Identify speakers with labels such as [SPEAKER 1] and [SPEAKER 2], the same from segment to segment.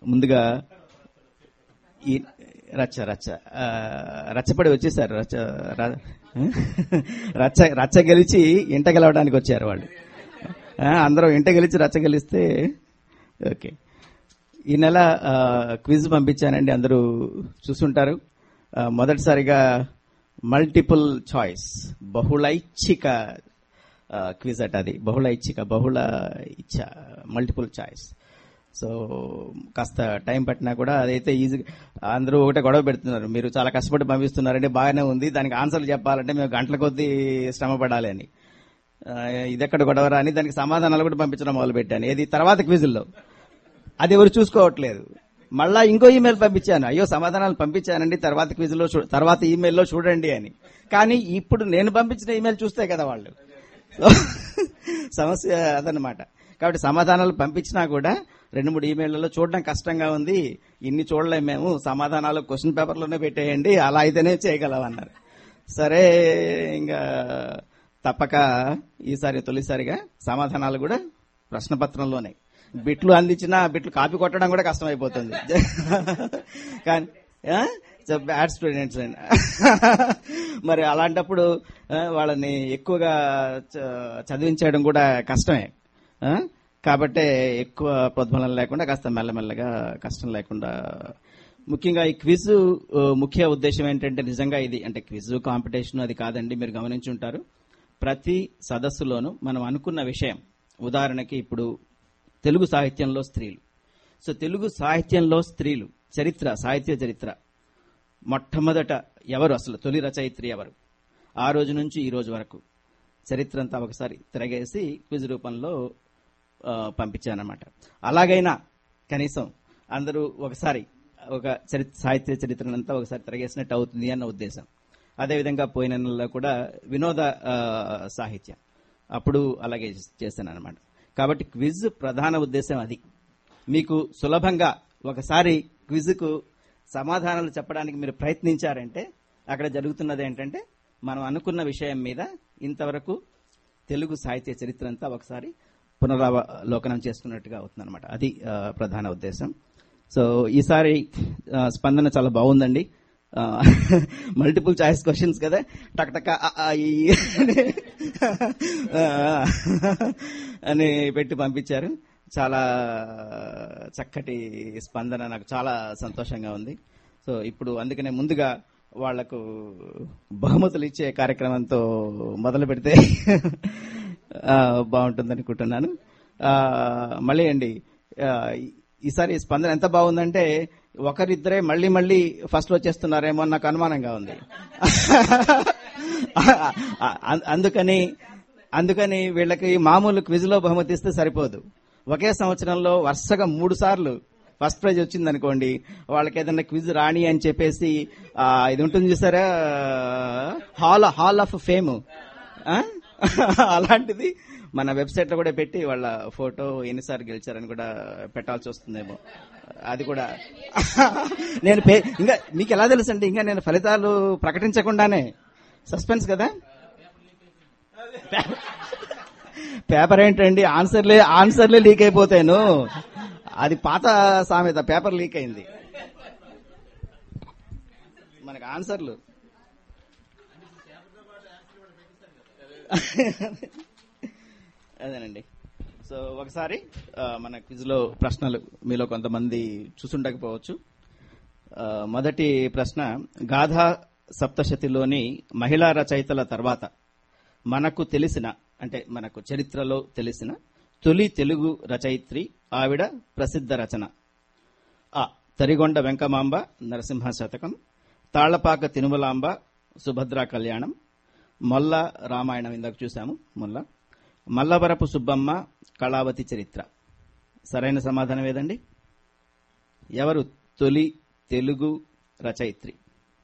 [SPEAKER 1] ముందుగా ఈ రచ్చ రచ్చ ఆ, రచ్చపడి వచ్చేసారు రచ్చ ర- రచ్చ రచ్చ గెలిచి ఇంట గెలవడానికి వచ్చారు వాళ్ళు ఆ, అందరూ ఇంట గెలిచి రచ్చ గెలిస్తే ఓకే ఈ నెల ఆ, క్విజ్ పంపించానండి అందరూ చూసుంటారు ఆ, మొదటిసారిగా మల్టిపుల్ చాయిస్ బహుళైచ్ఛిక ఆ, క్విజ్ అట అది బహుళ ఇచ్చిక బహుళ ఇచ్చ మల్టిపుల్ చాయిస్ సో కాస్త టైం పట్టినా కూడా అదైతే ఈజీ అందరూ ఒకటే గొడవ పెడుతున్నారు మీరు చాలా కష్టపడి పంపిస్తున్నారంటే బాగానే ఉంది దానికి ఆన్సర్లు చెప్పాలంటే మేము గంటల కొద్దీ శ్రమ పడాలి అని ఆ, ఇదెక్కడ గొడవరా అని దానికి సమాధానాలు కూడా పంపించడం మొదలు పెట్టాను ఏది తర్వాత క్విజుల్లో అది ఎవరు చూసుకోవట్లేదు మళ్ళా ఇంకో ఈమెయిల్ పంపించాను అయ్యో సమాధానాలు పంపించానండి తర్వాత క్విజ్లో చూ- తర్వాత ఈమెయిల్లో చూడండి అని కానీ ఇప్పుడు నేను పంపించిన ఈమెయిల్ చూస్తే కదా వాళ్ళు సో, సమస్య అదనమాట కాబట్టి సమాధానాలు పంపించినా కూడా రెండు మూడు ఈమెయిల్లలో చూడడం కష్టంగా ఉంది ఇన్ని చూడలేము మేము సమాధానాలు క్వశ్చన్ పేపర్లోనే పెట్టేయండి అలా అయితేనే చేయగలం అన్నారు సరే ఇంకా తప్పక ఈసారి తొలిసారిగా సమాధానాలు కూడా ప్రశ్నపత్రంలోనే బిట్లు అందించినా బిట్లు కాపీ కొట్టడం కూడా కష్టమైపోతుంది కానీ బ్యాడ్ స్టూడెంట్స్ అండి మరి అలాంటప్పుడు ఆ, వాళ్ళని ఎక్కువగా చ- చదివించడం కూడా కష్టమే ఆ? కాబట్టే ఎక్కువ ప్రోద్బలం లేకుండా కాస్త మెల్లమెల్లగా కష్టం లేకుండా ముఖ్యంగా ఈ క్విజ్ ఆ, ముఖ్య ఉద్దేశం ఏంటంటే నిజంగా ఇది అంటే క్విజ్ కాంపిటీషన్ అది కాదండి మీరు గమనించి ఉంటారు ప్రతి సదస్సులోనూ మనం అనుకున్న విషయం ఉదాహరణకి ఇప్పుడు తెలుగు సాహిత్యంలో స్త్రీలు సో తెలుగు సాహిత్యంలో స్త్రీలు చరిత్ర సాహిత్య చరిత్ర మొట్టమొదట ఎవరు అసలు తొలి రచయిత్రి ఎవరు ఆ రోజు నుంచి ఈ రోజు వరకు చరిత్ర అంతా ఒకసారి తిరగేసి క్విజ్ రూపంలో ఆ, పంపించానన్నమాట అలాగైనా కనీసం అందరూ ఒకసారి ఒక చరిత్ర సాహిత్య చరిత్రనంతా ఒకసారి తిరగేసినట్టు అవుతుంది అన్న ఉద్దేశం అదేవిధంగా పోయిన నెలలో కూడా వినోద ఆ, సాహిత్యం అప్పుడు అలాగే చేశాను అనమాట కాబట్టి క్విజ్ ప్రధాన ఉద్దేశం అది మీకు సులభంగా ఒకసారి క్విజ్కు సమాధానాలు చెప్పడానికి మీరు ప్రయత్నించారంటే అక్కడ జరుగుతున్నది ఏంటంటే మనం అనుకున్న విషయం మీద ఇంతవరకు తెలుగు సాహిత్య చరిత్ర అంతా ఒకసారి పునరావలోకనం చేసుకున్నట్టుగా అవుతుందన్నమాట అది ఆ, ప్రధాన ఉద్దేశం సో ఈసారి ఆ, స్పందన చాలా బాగుందండి మల్టిపుల్ చాయిస్ క్వశ్చన్స్ కదా టక్ టక్ ఆ, ఆ, ఈ ఆ, అని పెట్టి పంపించారు చాలా చక్కటి స్పందన నాకు చాలా సంతోషంగా ఉంది సో ఇప్పుడు అందుకనే ముందుగా వాళ్లకు బహుమతులు ఇచ్చే కార్యక్రమంతో మొదలు పెడితే ఆ, బాగుంటుంది అనుకుంటున్నాను ఆ, మళ్ళీ అండి ఆ, ఈసారి స్పందన ఎంత బాగుందంటే ఒకరిద్దరే మళ్ళీ మళ్ళీ ఫస్ట్ వచ్చేస్తున్నారేమో అని నాకు అనుమానంగా ఉంది అ- అందుకని అందుకని వీళ్ళకి మామూలు క్విజ్ లో బహుమతి ఇస్తే సరిపోదు ఒకే సంవత్సరంలో వరుసగా మూడు సార్లు ఫస్ట్ ప్రైజ్ వచ్చింది అనుకోండి వాళ్ళకి ఏదైనా క్విజ్ రాణి అని చెప్పేసి ఆ, ఇది ఉంటుంది చూసారా హాల్ హాల్ ఆఫ్ ఫేమ్ అలాంటిది మన వెబ్సైట్ లో కూడా పెట్టి వాళ్ళ ఫోటో ఎన్నిసార్లు గెలిచారని కూడా పెట్టాల్సి వస్తుందేమో అది కూడా నేను పే- ఇంకా మీకు ఎలా తెలుసు అంటే ఇంకా నేను ఫలితాలు ప్రకటించకుండానే సస్పెన్స్ కదా పేపర్ ఏంటండి ఆన్సర్లే ఆన్సర్లే లీక్ అయిపోతాను అది పాత సామెత పేపర్ లీక్ అయింది మనకు ఆన్సర్లు అదేనండి సో ఒకసారి ఆ, మన క్విజ్ లో ప్రశ్నలు మీలో కొంతమంది చూసుండకపోవచ్చు ఆ, మొదటి ప్రశ్న గాథా సప్తశతిలోని మహిళా రచయితల తర్వాత మనకు తెలిసిన అంటే మనకు చరిత్రలో తెలిసిన తొలి తెలుగు రచయిత్రి ఆవిడ ప్రసిద్ధ రచన ఆ తరిగొండ వెంకమాంబ నరసింహ శతకం తాళ్లపాక తిరుమలాంబ సుభద్రా కళ్యాణం మొల్ల రామాయణం ఇందాక చూశాము మొల్ల మల్లవరపు సుబ్బమ్మ కళావతి చరిత్ర సరైన సమాధానం ఏదండి ఎవరు తొలి తెలుగు రచయిత్రి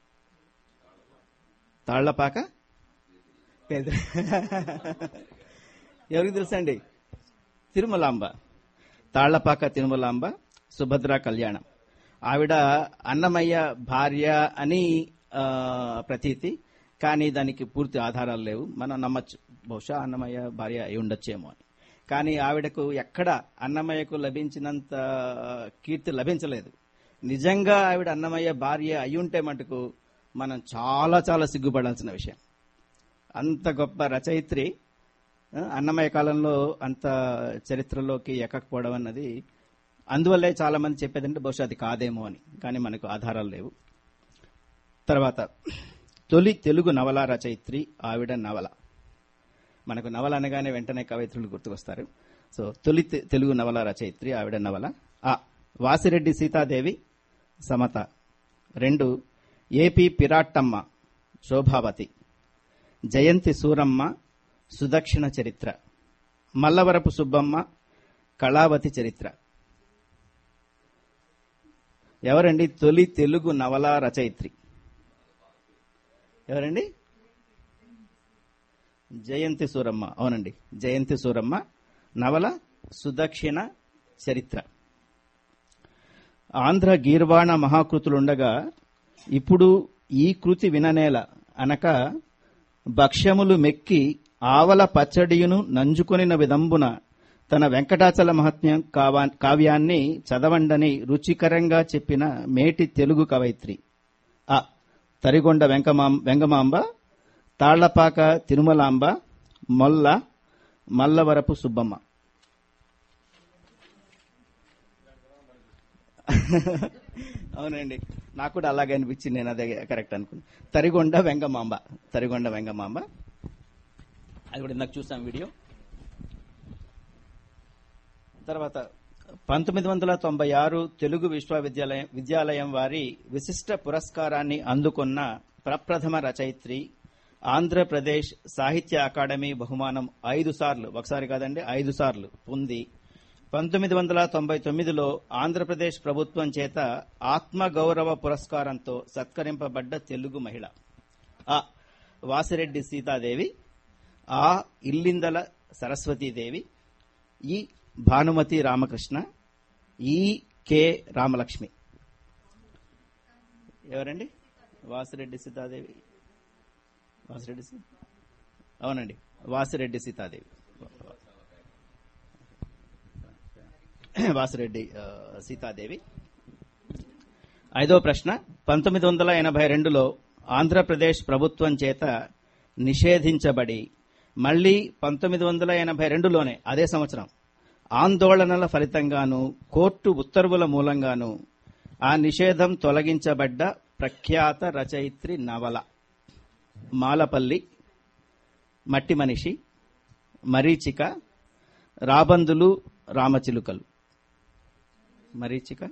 [SPEAKER 1] తాళ్లపాక పేద- ఎవరికి తెలుసండి తిరుమలాంబ తాళ్లపాక తిరుమలాంబ సుభద్ర కళ్యాణం ఆవిడ అన్నమయ్య భార్య అని ఆ, ప్రతీతి కానీ దానికి పూర్తి ఆధారాలు లేవు మనం నమ్మచ్చు బహుశా అన్నమయ్య భార్య అయి ఉండొచ్చేమో అని కానీ ఆవిడకు ఎక్కడ అన్నమయ్యకు లభించినంత కీర్తి లభించలేదు నిజంగా ఆవిడ అన్నమయ్య భార్య అయ్యుంటే మటుకు మనం చాలా చాలా సిగ్గుపడాల్సిన విషయం అంత గొప్ప రచయిత్రి ఆ, అన్నమయ్య కాలంలో అంత చరిత్రలోకి ఎక్కకపోవడం అన్నది అందువల్లే చాలా మంది చెప్పేదంటే బహుశా అది కాదేమో అని కానీ మనకు ఆధారాలు లేవు తర్వాత తొలి తెలుగు నవల రచయిత్రి ఆవిడ నవల మనకు నవల అనగానే వెంటనే కవయిత్రులు గుర్తుకొస్తారు సో తొలి తె- తెలుగు నవల రచయిత్రి ఆవిడ నవల ఆ వాసిరెడ్డి సీతాదేవి సమత రెండు ఏపీ పిరాట్టమ్మ శోభావతి జయంతి సూరమ్మ సుదక్షిణ చరిత్ర మల్లవరపు సుబ్బమ్మ కళావతి చరిత్ర ఎవరండి తొలి తెలుగు నవల రచయిత్రి ఎవరండి జయంతి సూరమ్మ అవునండి జయంతి సూరమ్మ నవల సుదక్షిణ చరిత్ర ఆంధ్ర గీర్వాణ మహాకృతులుండగా ఇప్పుడు ఈ కృతి విననేల అనక భక్ష్యములు మెక్కి ఆవల పచ్చడియును నంజుకొనిన విదంబున తన వెంకటాచల మహాత్మ్యం కావా- కావ్యాన్ని చదవండని రుచికరంగా చెప్పిన మేటి తెలుగు కవయిత్రి ఆ తరిగొండ వెంకమాం వెంగమాంబ తాళ్లపాక తిరుమలాంబ మొల్ల మల్లవరపు సుబ్బమ్మ అవునండి నాకు కూడా అలాగే అనిపించింది నేను అదే కరెక్ట్ అనుకున్నాను తరిగొండ వెంగమాంబ తరిగొండ వెంగమాంబ అది కూడా ఇందాక చూసాం వీడియో తర్వాత పంతొమ్మిది వందల తొంభై ఆరు తెలుగు విశ్వవిద్యాలయం విద్యాలయం వారి విశిష్ట పురస్కారాన్ని అందుకున్న ప్రప్రథమ రచయిత్రి ఆంధ్రప్రదేశ్ సాహిత్య అకాడమీ బహుమానం ఐదు సార్లు ఒకసారి కాదండి ఐదు సార్లు పొంది పంతొమ్మిది వందల తొంభై తొమ్మిదిలో ఆంధ్రప్రదేశ్ ప్రభుత్వం చేత ఆత్మగౌరవ పురస్కారంతో సత్కరింపబడ్డ తెలుగు మహిళ ఆ వాసిరెడ్డి సీతాదేవి ఆ ఇల్లిందల సరస్వతీదేవి ఈ భానుమతి రామకృష్ణ ఈ కె రామలక్ష్మి ఎవరండి వాసిరెడ్డి సీతాదేవి వాసిరెడ్డి సీ అవునండి వాసిరెడ్డి సీతాదేవి వాసిరెడ్డి ఆ, సీతాదేవి ఐదో ప్రశ్న పంతొమ్మిది వందల ఎనభై రెండులో ఆంధ్రప్రదేశ్ ప్రభుత్వం చేత నిషేధించబడి మళ్లీ పంతొమ్మిది వందల ఎనభై రెండులోనే అదే సంవత్సరం ఆందోళనల ఫలితంగాను కోర్టు ఉత్తర్వుల మూలంగాను ఆ నిషేధం తొలగించబడ్డ ప్రఖ్యాత రచయిత్రి నవల మాలపల్లి మట్టి మనిషి మరీచిక రాబందులు రామచిలుకలు మరీచిక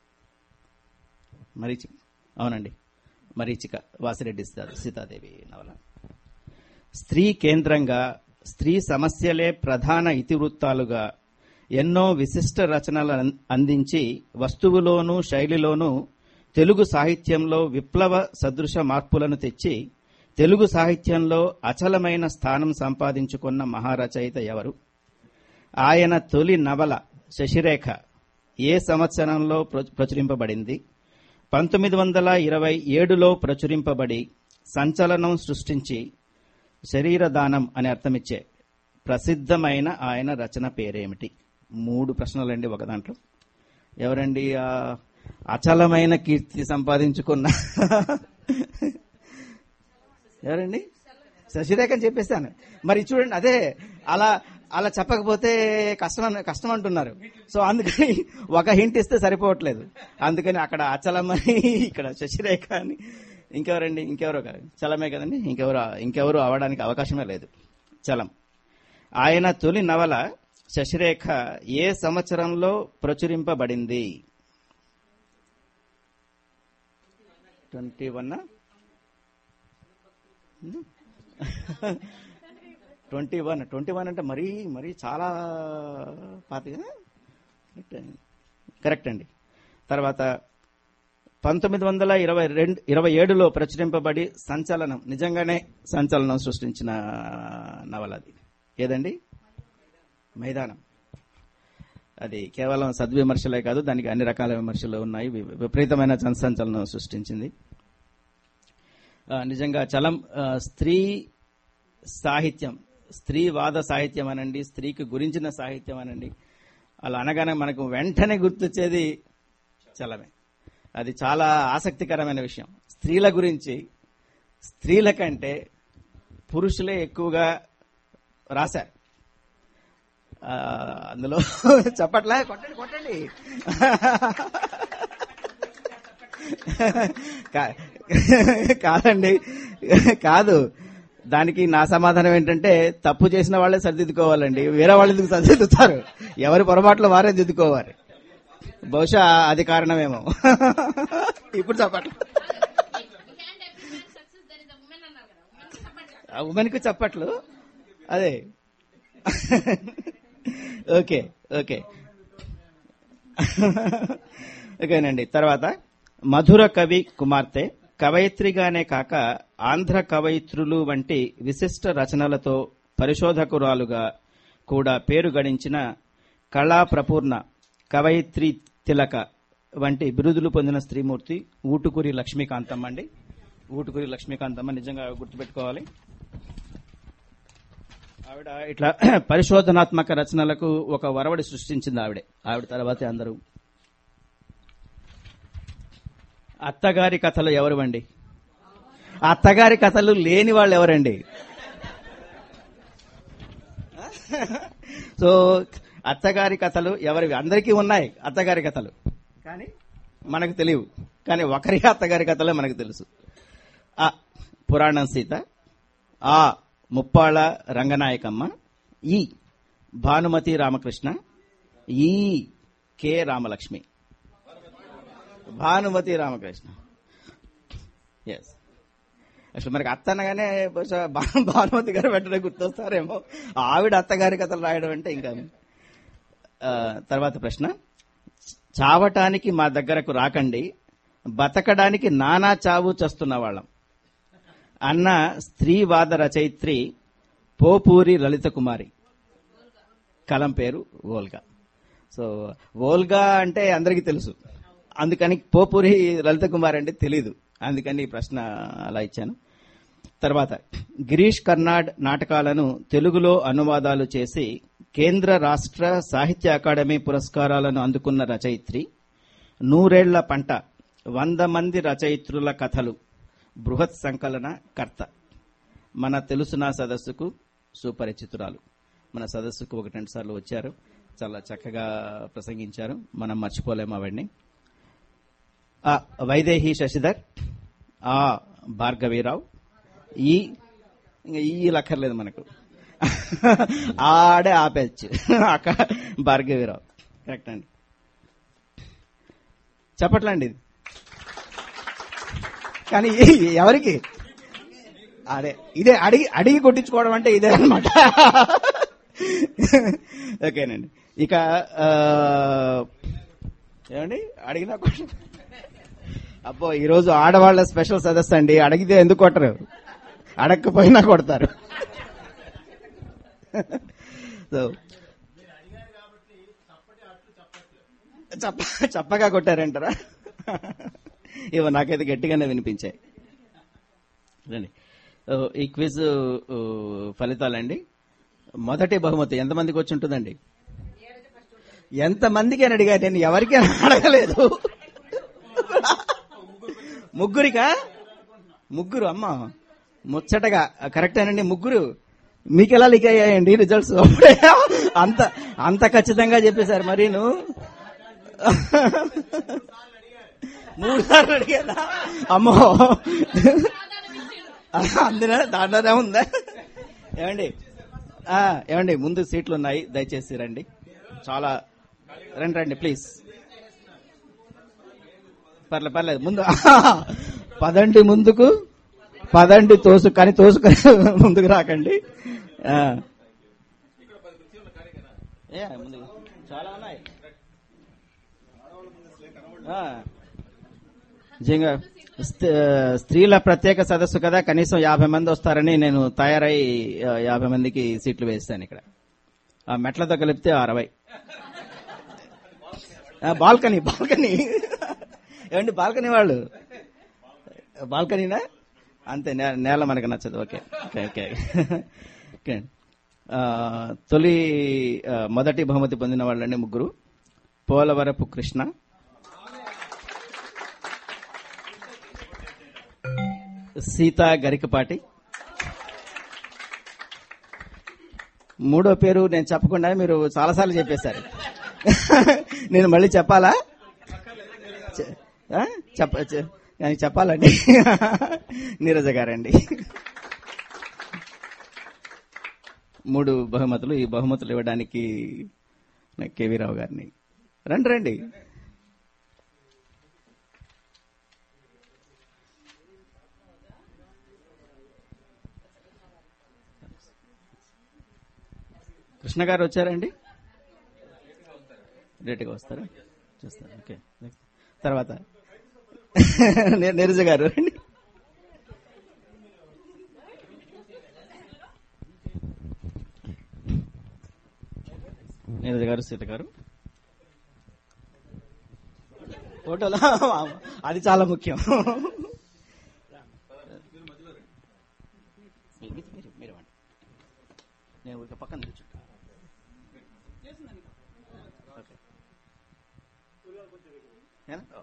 [SPEAKER 1] మరీచిక అవునండి మరీచిక వాసిరెడ్డి సీతా- సీతాదేవి నవల స్త్రీ కేంద్రంగా స్త్రీ సమస్యలే ప్రధాన ఇతివృత్తాలుగా ఎన్నో విశిష్ట రచనలు అన్- అందించి వస్తువులోనూ శైలిలోనూ తెలుగు సాహిత్యంలో విప్లవ సదృశ మార్పులను తెచ్చి తెలుగు సాహిత్యంలో అచలమైన స్థానం సంపాదించుకున్న మహారచయిత ఎవరు ఆయన తొలి నవల శశిరేఖ ఏ సంవత్సరంలో ప్ర- ప్రచురింపబడింది పంతొమ్మిది వందల ఇరవై ఏడులో ప్రచురింపబడి సంచలనం సృష్టించి శరీరదానం అని అర్థమిచ్చే ప్రసిద్ధమైన ఆయన రచన పేరేమిటి మూడు ప్రశ్నలండి ఒక దాంట్లో ఎవరండి ఆ అచలమైన కీర్తి సంపాదించుకున్న ఎవరండి శశిరేఖ అని చెప్పేస్తాను మరి చూడండి అదే అలా అలా చెప్పకపోతే కష్టం అన్న- కష్టం అంటున్నారు సో అందుకని ఒక హింట్ ఇస్తే సరిపోవట్లేదు అందుకని అక్కడ అచలమని ఇక్కడ శశిరేఖ అని ఇంకెవరండి ఇంకెవరో కాదు చలమే కదండి ఇంకెవరు ఇంకెవరు అవడానికి అవకాశమే లేదు చలం ఆయన తొలి నవల శశిరేఖ ఏ సంవత్సరంలో ప్రచురింపబడింది twenty one twenty one twenty one అంటే మరీ మరీ చాలా పాతగా కరెక్ట్ అండి తర్వాత పంతొమ్మిది వందల ఇరవై రెండు ఇరవై ఏడులో ప్రచురింపబడి సంచలనం నిజంగానే సంచలనం సృష్టించిన నవల అది ఏదండి మైదానం అది కేవలం సద్విమర్శలే కాదు దానికి అన్ని రకాల విమర్శలు ఉన్నాయి వి- విపరీతమైన సంచలనం సృష్టించింది ఆ, నిజంగా చలం ఆ, స్త్రీ సాహిత్యం స్త్రీవాద సాహిత్యం అనండి స్త్రీకి గురించిన సాహిత్యం అనండి అలా అనగానే మనకు వెంటనే గుర్తొచ్చేది చలమే అది చాలా ఆసక్తికరమైన విషయం స్త్రీల గురించి స్త్రీల కంటే పురుషులే ఎక్కువగా రాశారు ఆ, అందులో చెప్పట్లే కొట్టండి కొట్టండి కా- కాదండి కాదు దానికి నా సమాధానం ఏంటంటే తప్పు చేసిన వాళ్ళే సరిదిద్దుకోవాలండి వేరే వాళ్ళు ఎందుకు సరిదిద్దుతారు ఎవరి పొరపాట్లు వారే దిద్దుకోవాలి బహుశా అది కారణమేమో ఇప్పుడు చెప్పట్లే
[SPEAKER 2] behind every man's success there is a woman అన్నారు కదా woman కి support చేయాలి.
[SPEAKER 1] ఆ ఉమెన్ కు చెప్పట్లు అదే ఓకే ఓకే ఓకేనండి తర్వాత మధుర కవి కుమార్తె కవయిత్రిగానే కాక ఆంధ్ర కవయిత్రులు వంటి విశిష్ట రచనలతో పరిశోధకురాలుగా కూడా పేరు గడించిన కళా ప్రపూర్ణ కవయిత్రి తిలక వంటి బిరుదులు పొందిన స్త్రీమూర్తి ఊటుకూరి లక్ష్మీకాంతమ్మ అండి ఊటుకూరి లక్ష్మీకాంతమ్మ నిజంగా గుర్తుపెట్టుకోవాలి ఆవిడ ఇట్లా పరిశోధనాత్మక రచనలకు ఒక వరవడి సృష్టించింది ఆవిడే ఆవిడ తర్వాతే అందరూ అత్తగారి కథలు ఎవరు అత్తగారి కథలు లేని వాళ్ళు ఎవరండి సో అత్తగారి కథలు ఎవరివి అందరికీ ఉన్నాయి అత్తగారి కథలు కానీ మనకు తెలియవు కానీ ఒకరి అత్తగారి కథలే మనకు తెలుసు ఆ పురాణం సీత ఆ ముప్పాళ్ళ రంగనాయకమ్మ ఈ భానుమతి రామకృష్ణ ఈ కె రామలక్ష్మి భానుమతి రామకృష్ణ ఎస్ అసలు మనకి అత్త అనగానే బహుశా భా- భానుమతి గారు వెంటనే గుర్తొస్తారేమో ఆవిడ అత్తగారి కథలు రాయడం అంటే ఇంకా ఆ, తర్వాత ప్రశ్న చావటానికి మా దగ్గరకు రాకండి బతకడానికి నానా చావు చస్తున్న వాళ్ళం అన్న స్త్రీవాద రచయిత్రి పోపూరి లలిత కుమారి కలం పేరు ఓల్గా సో ఓల్గా అంటే అందరికీ తెలుసు అందుకని పోపూరి లలిత కుమార్ అంటే తెలీదు అందుకని ఈ ప్రశ్న అలా ఇచ్చాను తర్వాత గిరీష్ కర్నాడ్ నాటకాలను తెలుగులో అనువాదాలు చేసి కేంద్ర రాష్ట్ర సాహిత్య అకాడమీ పురస్కారాలను అందుకున్న రచయిత్రి నూరేళ్ల పంట వంద మంది రచయిత్రుల కథలు బృహత్ సంకలన కర్త మన తెలుసునా సదస్సుకు సుపరిచితురాలు మన సదస్సుకు ఒకటి రెండు సార్లు వచ్చారు చాలా చక్కగా ప్రసంగించారు మనం మర్చిపోలేము ఆవిడ్ని ఆ వైదేహి శశిధర్ ఆ భార్గవీరావు ఈ ఇంకా ఈ లక్కర్లేదు మనకు ఆడే ఆపేచ్చు అక్క భార్గవీరావు కరెక్ట్ అండి చెప్పట్లండి ఇది కానీ ఈ- ఎవరికి అదే ఇదే అడిగి అడిగి కొట్టించుకోవడం అంటే ఇదే అనమాట ఓకేనండి ఇక ఆ, ఏమండి అడిగిన క్వశ్చన్ అబ్బో ఈరోజు ఆడవాళ్ల స్పెషల్ సదస్సు అండి అడిగితే ఎందుకు కొట్టరు అడగకపోయినా కొడతారు సో చెప్ప చెప్పగా కొట్టారంటారా ఇవ నాకైతే గట్టిగానే వినిపించాయి రండి ఓ, ఈ క్విజ్ ఓ, ఫలితాలండి మొదటి బహుమతి ఎంతమందికి వచ్చి ఉంటుందండి ఎంతమందికి అని అడిగా నేను ఎవరికి అడగలేదు ముగ్గురికా ముగ్గురు అమ్మ ముచ్చటగా కరెక్టేనండి ముగ్గురు మీకు ఎలా లీక్ అయ్యాయండి రిజల్ట్స్ అప్పుడే అంత అంత ఖచ్చితంగా చెప్పేశారు మరి నువ్వు మూడు సార్లు అడిగానా అమ్మో అందులో దాంట్లోనే ఉందా ఏమండి ఆ, ఏమండి ముందు సీట్లు ఉన్నాయి దయచేసి రండి చాలా రండి రండి ప్లీజ్ పర్లేదు పర్లేదు ముందు పదండి ముందుకు పదండి తోసు కానీ తోసుకొని ముందుకు రాకండి ఆ. ఏ, ముందుకు. చాలా ఉన్నాయి ఆ. నిజంగా స్త- స్త్రీల ప్రత్యేక సదస్సు కదా కనీసం యాభై మంది వస్తారని నేను తయారై ఆ, యాభై మందికి సీట్లు వేస్తాను ఇక్కడ ఆ మెట్లతో కలిపితే అరవై ఆ, బాల్కనీ బాల్కనీ ఏమండి బాల్కనీ వాళ్ళు బాల్కనీనా అంతే నే- నేల మనకు నచ్చదు ఓకే ఓకే ఓకే ఓకే ఆ, తొలి ఆ, మొదటి బహుమతి పొందిన వాళ్ళండి ముగ్గురు పోలవరపు కృష్ణ సీత గరికపాటి మూడో పేరు నేను చెప్పకుండా మీరు చాలాసార్లు చెప్పేశారు నేను మళ్ళీ చెప్పాలా చె- ఆ? చెప్ప చె- నేను చెప్పాలండి నీరజ గారండి మూడు బహుమతులు ఈ బహుమతులు ఇవ్వడానికి నాకు కేవీ రావు గారిని రండి రండి కృష్ణ గారు వచ్చారండి లేట్గా వస్తారా చూస్తాను ఓకే తర్వాత ని- నీరజ గారు రండి నీరజ గారు సీత గారు ఫోటోలో అది చాలా ముఖ్యం మీరు- మీరు- మీరు ఇవ్వండి. నేను ఊరికే పక్కన నిల్చుంటా ఓకే ఏనా? ఓ.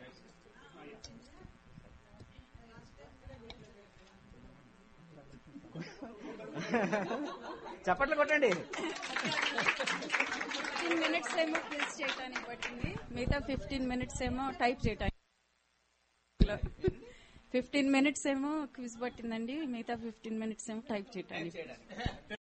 [SPEAKER 1] చప్పట్లు కొట్టండి
[SPEAKER 3] ఫిఫ్టీన్ మినిట్స్ ఏమో క్విజ్ చేయడానికి పట్టింది మిగతా ఫిఫ్టీన్ మినిట్స్ ఏమో టైప్ చేయడానికి ఫిఫ్టీన్ మినిట్స్ ఏమో క్విజ్ పట్టిందండి మిగతా ఫిఫ్టీన్ మినిట్స్ ఏమో టైప్ చేయడానికి